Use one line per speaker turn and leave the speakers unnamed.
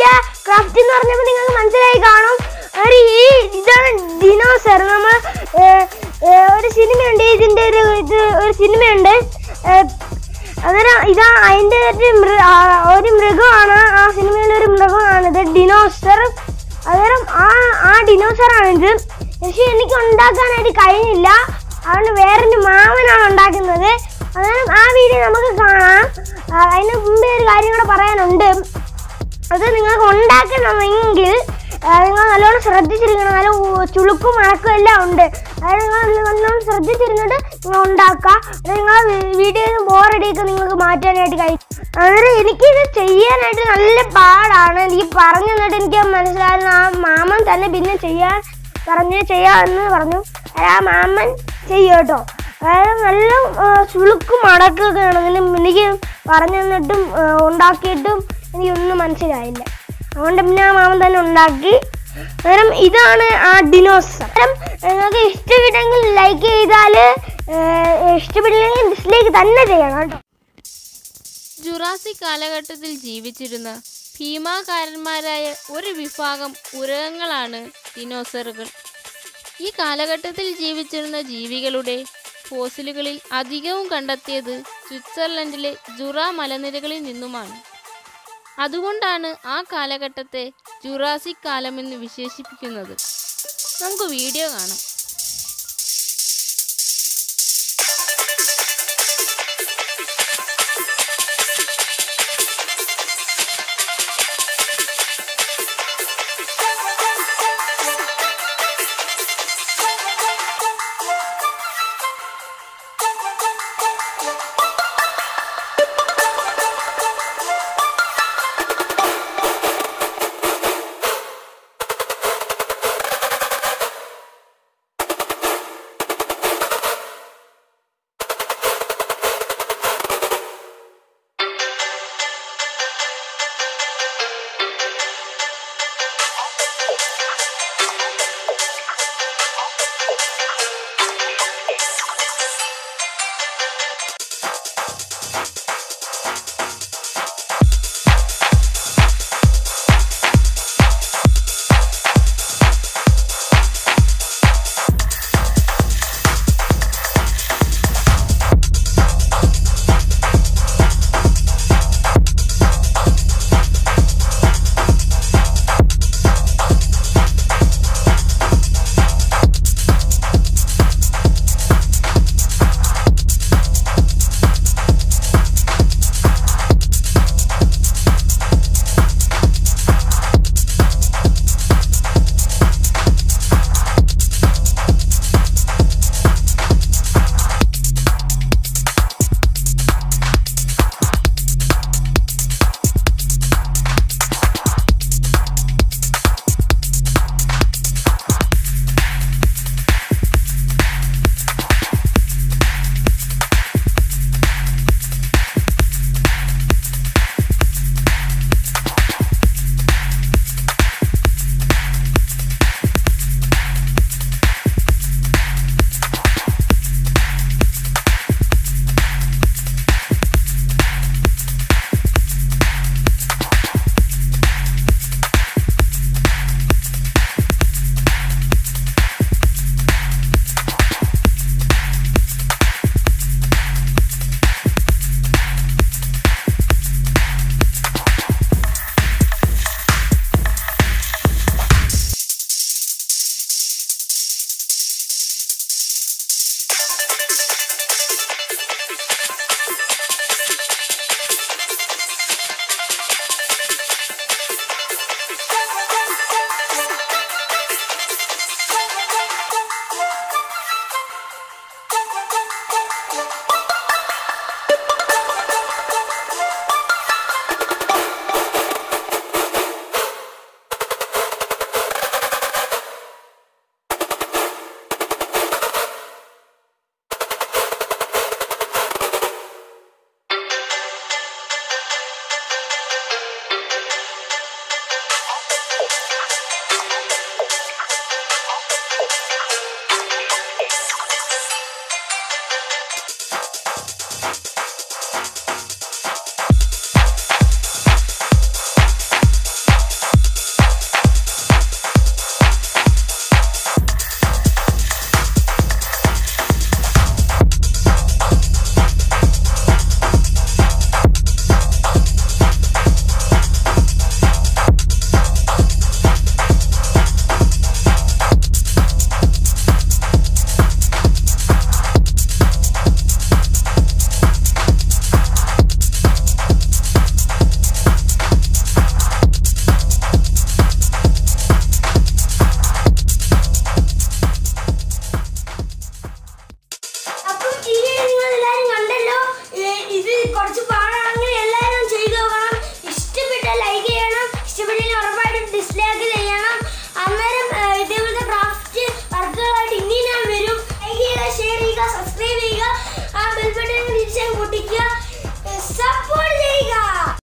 ഇതിന്റെ ക്രാഫ്റ്റ് എന്ന് പറഞ്ഞപ്പോൾ നിങ്ങൾക്ക് മനസ്സിലായി കാണും ഒരു ഈ ഇതാണ് ഡിനോസർ നമ്മൾ ഏഹ്, ഏഹ്, ഒരു സിനിമയുണ്ട് ഇതിന്റെ ഒരു ഇത് ഒരു സിനിമയുണ്ട് ഏഹ്, അന്നേരം ഇതാ അതിന്റെ ഒരു മൃ ആ, ഒരു മൃഗമാണ് ആ സിനിമയിലെ ഒരു മൃഗമാണ് ഇത് ഡിനോസർ അന്നേരം ആ ആ ഡിനോസറാണിത് പക്ഷെ എനിക്ക് ഉണ്ടാക്കാനായിട്ട് കഴിഞ്ഞില്ല അതുകൊണ്ട് വേറൊരു മാമനാണ് ഉണ്ടാക്കുന്നത് അന്നേരം ആ വീഡിയോ നമുക്ക് കാണാം ആ, അതിന് മുമ്പേ ഒരു കാര്യം കൂടെ പറയാനുണ്ട് അത് നിങ്ങൾക്ക് ഉണ്ടാക്കണമെങ്കിൽ ആ, നിങ്ങൾ നല്ലോണം ശ്രദ്ധിച്ചിരിക്കണം നല്ല ഊ- ചുളുക്കും മണക്കും എല്ലാം ഉണ്ട് അതായത് നിങ്ങൾ നല്ലോണം ശ്രദ്ധിച്ചിരുന്നിട്ട് നിങ്ങൾ ഉണ്ടാക്കുക അത് നിങ്ങൾ വീഡിയോയിൽ നിന്ന് ബോറടിയൊക്കെ നിങ്ങൾക്ക് മാറ്റാനായിട്ട് കഴിയും അന്നേരം എനിക്കിത് ചെയ്യാനായിട്ട് നല്ല പാടാണ് എനിക്ക് പറഞ്ഞു തന്നിട്ട് എനിക്ക് മനസ്സിലായിരുന്നു ആ മാമൻ തന്നെ പിന്നെ ചെയ്യാൻ പറഞ്ഞ് ചെയ്യാമെന്ന് പറഞ്ഞു അത് ആ മാമൻ ചെയ്യും കേട്ടോ അതായത് നല്ല ആ, ചുളുക്കും മടക്കൊക്കെ ആണെങ്കിലും എനിക്ക് പറഞ്ഞു തന്നിട്ടും ആ, ഉണ്ടാക്കിയിട്ടും എനിക്കൊന്നും മനസ്സിലായില്ല അതുകൊണ്ട് പിന്നെ ആ മാമൻ തന്നെ ഉണ്ടാക്കി അന്നേരം ഇതാണ് ആ ഡിനോസർ അന്നേരം നിങ്ങൾക്ക് ഇഷ്ടപ്പെട്ടെങ്കിൽ ലൈക്ക് ചെയ്താൽ ഇഷ്ടപ്പെട്ടില്ലെങ്കിൽ ഡിസ്ലൈക്ക് തന്നെ ചെയ്യണം കേട്ടോ
ജുറാസിക് കാലഘട്ടത്തിൽ ജീവിച്ചിരുന്ന ഭീമാകാരന്മാരായ ഒരു വിഭാഗം ഉരകങ്ങളാണ് ദിനോസറുകൾ ഈ കാലഘട്ടത്തിൽ ജീവിച്ചിരുന്ന ജീവികളുടെ ഫോസിലുകളിൽ അധികവും കണ്ടെത്തിയത് സ്വിറ്റ്സർലൻഡിലെ ജുറ മലനിരകളിൽ നിന്നുമാണ് അതുകൊണ്ടാണ് ആ കാലഘട്ടത്തെ ജുറാസിക് കാലമെന്ന് വിശേഷിപ്പിക്കുന്നത് നമുക്ക് വീഡിയോ കാണാം
കുറച്ച് പാ